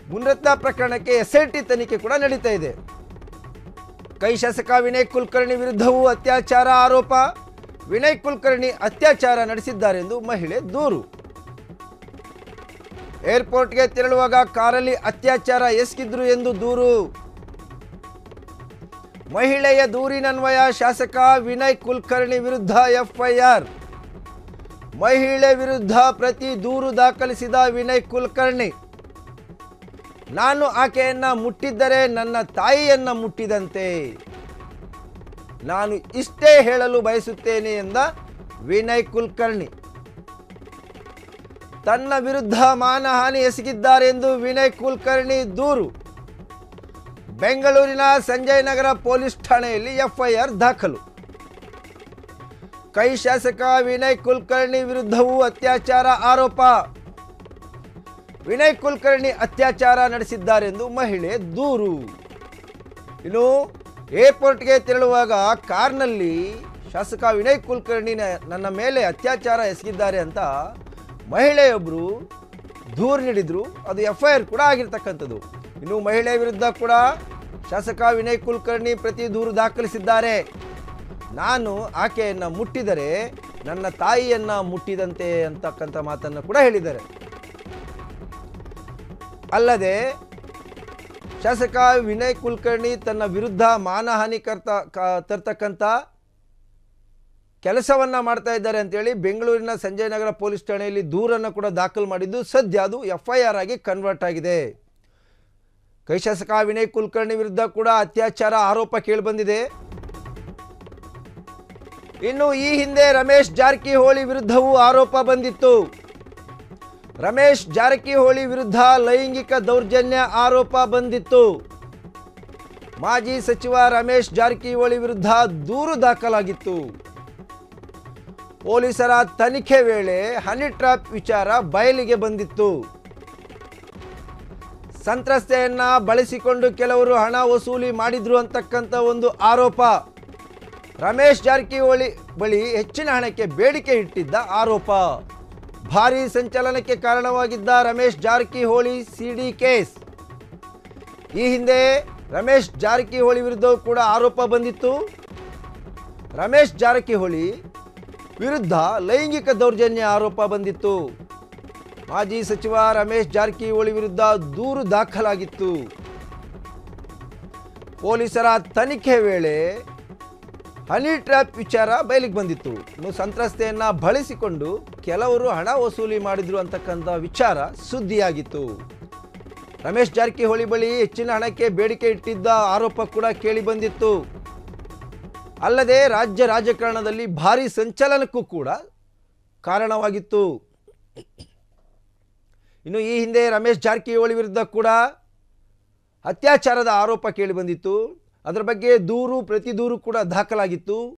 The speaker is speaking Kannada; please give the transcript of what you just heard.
ಮುನ್ರತ್ನ ಪ್ರಕರಣಕ್ಕೆ ಎಸ್ಐಟಿ ತನಿಖೆ ಕೂಡ ನಡೀತಾ ಇದೆ ಕೈ ಶಾಸಕ ವಿನಯ್ ಕುಲಕರ್ಣಿ ವಿರುದ್ಧವೂ ಅತ್ಯಾಚಾರ ಆರೋಪ ವಿನಯ್ ಕುಲಕರ್ಣಿ ಅತ್ಯಾಚಾರ ನಡೆಸಿದ್ದಾರೆಂದು ಮಹಿಳೆ ದೂರು ಏರ್ಪೋರ್ಟ್ಗೆ ತೆರಳುವಾಗ ಕಾರಲ್ಲಿ ಅತ್ಯಾಚಾರ ಎಸಗಿದ್ರು ಎಂದು ದೂರು ಮಹಿಳೆಯ ದೂರಿನನ್ವಯ ಶಾಸಕ ವಿನಯ್ ಕುಲಕರ್ಣಿ ವಿರುದ್ಧ ಎಫ್ಐಆರ್ ಮಹಿಳೆ ವಿರುದ್ಧ ಪ್ರತಿ ದೂರು ದಾಖಲಿಸಿದ ವಿನಯ್ ಕುಲಕರ್ಣಿ ನಾನು ಆಕೆಯನ್ನ ಮುಟ್ಟಿದ್ದರೆ ನನ್ನ ತಾಯಿಯನ್ನ ಮುಟ್ಟಿದಂತೆ ನಾನು ಇಷ್ಟೇ ಹೇಳಲು ಬಯಸುತ್ತೇನೆ ಎಂದ ವಿನಯ್ ಕುಲಕರ್ಣಿ ತನ್ನ ವಿರುದ್ಧ ಮಾನಹಾನಿ ಎಸಗಿದ್ದಾರೆಂದು ವಿನಯ್ ಕುಲಕರ್ಣಿ ದೂರು ಬೆಂಗಳೂರಿನ ಸಂಜಯ್ ನಗರ ಪೊಲೀಸ್ ಠಾಣೆಯಲ್ಲಿ ಎಫ್ಐಆರ್ ದಾಖಲು ಕೈ ಶಾಸಕ ವಿನಯ್ ಕುಲಕರ್ಣಿ ವಿರುದ್ಧವೂ ಅತ್ಯಾಚಾರ ಆರೋಪ ವಿನಯ್ ಕುಲಕರ್ಣಿ ಅತ್ಯಾಚಾರ ನಡೆಸಿದ್ದಾರೆಂದು ಮಹಿಳೆ ದೂರು ಇನ್ನು ಏರ್ಪೋರ್ಟ್ಗೆ ತೆರಳುವಾಗ ಕಾರ್ನಲ್ಲಿ ಶಾಸಕ ವಿನಯ್ ಕುಲಕರ್ಣಿ ನ- ನನ್ನ ಮೇಲೆ ಅತ್ಯಾಚಾರ ಎಸಗಿದ್ದಾರೆ ಅಂತ ಮಹಿಳೆಯೊಬ್ಬರು ದೂರು ನೀಡಿದ್ರು ಅದು ಎಫ್ ಐ ಆರ್ ಕೂಡ ಆಗಿರ್ತಕ್ಕಂಥದ್ದು ಇನ್ನು ಮಹಿಳೆ ವಿರುದ್ಧ ಕೂಡ ಶಾಸಕ ವಿನಯ್ ಕುಲಕರ್ಣಿ ಪ್ರತಿ ದೂರು ದಾಖಲಿಸಿದ್ದಾರೆ ನಾನು ಆಕೆಯನ್ನು ಮುಟ್ಟಿದರೆ ನನ್ನ ತಾಯಿಯನ್ನ ಮುಟ್ಟಿದಂತೆ ಅಂತಕ್ಕಂಥ ಮಾತನ್ನು ಕೂಡ ಹೇಳಿದ್ದಾರೆ ಅಲ್ಲದೆ ಶಾಸಕ ವಿನಯ್ ಕುಲಕರ್ಣಿ ತನ್ನ ವಿರುದ್ಧ ಮಾನಹಾನಿ ಕರ್ತ ಕ- ತರ್ತಕ್ಕಂಥ ಕೆಲಸವನ್ನ ಮಾಡ್ತಾ ಇದ್ದಾರೆ ಅಂತೇಳಿ ಬೆಂಗಳೂರಿನ ಸಂಜಯ್ ನಗರ ಪೊಲೀಸ್ ಠಾಣೆಯಲ್ಲಿ ದೂರನ್ನು ಕೂಡ ದಾಖಲು ಮಾಡಿದ್ದು ಸದ್ಯ ಅದು ಎಫ್ ಐ ಆರ್ ಆಗಿ ಕನ್ವರ್ಟ್ ಆಗಿದೆ ಕೈ ಶಾಸಕ ವಿನಯ್ ಕುಲಕರ್ಣಿ ವಿರುದ್ಧ ಕೂಡ ಅತ್ಯಾಚಾರ ಆರೋಪ ಕೇಳಿಬಂದಿದೆ ಇನ್ನು ಈ ಹಿಂದೆ ರಮೇಶ್ ಜಾರಕಿಹೊಳಿ ವಿರುದ್ಧವೂ ಆರೋಪ ಬಂದಿತ್ತು ರಮೇಶ್ ಜಾರಕಿಹೊಳಿ ವಿರುದ್ಧ ಲೈಂಗಿಕ ದೌರ್ಜನ್ಯ ಆರೋಪ ಬಂದಿತ್ತು ಮಾಜಿ ಸಚಿವ ರಮೇಶ್ ಜಾರಕಿಹೊಳಿ ವಿರುದ್ಧ ದೂರು ದಾಖಲಾಗಿತ್ತು ಪೊಲೀಸರ ತನಿಖೆ ವೇಳೆ ಹನಿ ಟ್ರಾಪ್ ವಿಚಾರ ಬಯಲಿಗೆ ಬಂದಿತ್ತು ಸಂತ್ರಸ್ತೆಯನ್ನ ಬಳಸಿಕೊಂಡು ಕೆಲವರು ಹಣ ವಸೂಲಿ ಮಾಡಿದ್ರು ಅಂತಕ್ಕಂಥ ಒಂದು ಆರೋಪ ರಮೇಶ್ ಜಾರಕಿಹೊಳಿ ಬಳಿ ಹೆಚ್ಚಿನ ಹಣಕ್ಕೆ ಬೇಡಿಕೆ ಇಟ್ಟಿದ್ದ ಆರೋಪ ಭಾರೀ ಸಂಚಲನಕ್ಕೆ ಕಾರಣವಾಗಿದ್ದ ರಮೇಶ್ ಜಾರಕಿಹೊಳಿ ಸಿಡಿ ಕೇಸ್ ಈ ಹಿಂದೆ ರಮೇಶ್ ಜಾರಕಿಹೊಳಿ ವಿರುದ್ಧವೂ ಕೂಡ ಆರೋಪ ಬಂದಿತ್ತು ರಮೇಶ್ ಜಾರಕಿಹೊಳಿ ವಿರುದ್ಧ ಲೈಂಗಿಕ ದೌರ್ಜನ್ಯ ಆರೋಪ ಬಂದಿತ್ತು ಮಾಜಿ ಸಚಿವ ರಮೇಶ್ ಜಾರಕಿಹೊಳಿ ವಿರುದ್ಧ ದೂರು ದಾಖಲಾಗಿತ್ತು ಪೊಲೀಸರ ತನಿಖೆ ವೇಳೆ ಹನಿ ಟ್ರ್ಯಾಪ್ ವಿಚಾರ ಬಯಲಿಗೆ ಬಂದಿತ್ತು ಇನ್ನು ಸಂತ್ರಸ್ತೆಯನ್ನ ಬಳಸಿಕೊಂಡು ಕೆಲವರು ಹಣ ವಸೂಲಿ ಮಾಡಿದ್ರು ಅಂತಕ್ಕಂಥ ವಿಚಾರ ಸುದ್ದಿಯಾಗಿತ್ತು ರಮೇಶ್ ಜಾರಕಿಹೊಳಿ ಬಳಿ ಹೆಚ್ಚಿನ ಹಣಕ್ಕೆ ಬೇಡಿಕೆ ಇಟ್ಟಿದ್ದ ಆರೋಪ ಕೂಡ ಕೇಳಿ ಬಂದಿತ್ತು ಅಲ್ಲದೆ ರಾಜ್ಯ ರಾಜಕಾರಣದಲ್ಲಿ ಭಾರಿ ಸಂಚಲನಕ್ಕೂ ಕೂಡ ಕಾರಣವಾಗಿತ್ತು ಇನ್ನು ಈ ಹಿಂದೆ ರಮೇಶ್ ಜಾರಕಿಹೊಳಿ ವಿರುದ್ಧ ಕೂಡ ಅತ್ಯಾಚಾರದ ಆರೋಪ ಕೇಳಿಬಂದಿತ್ತು ಅದರ ಬಗ್ಗೆ ದೂರು ಪ್ರತಿ ದೂರು ಕೂಡ ದಾಖಲಾಗಿತ್ತು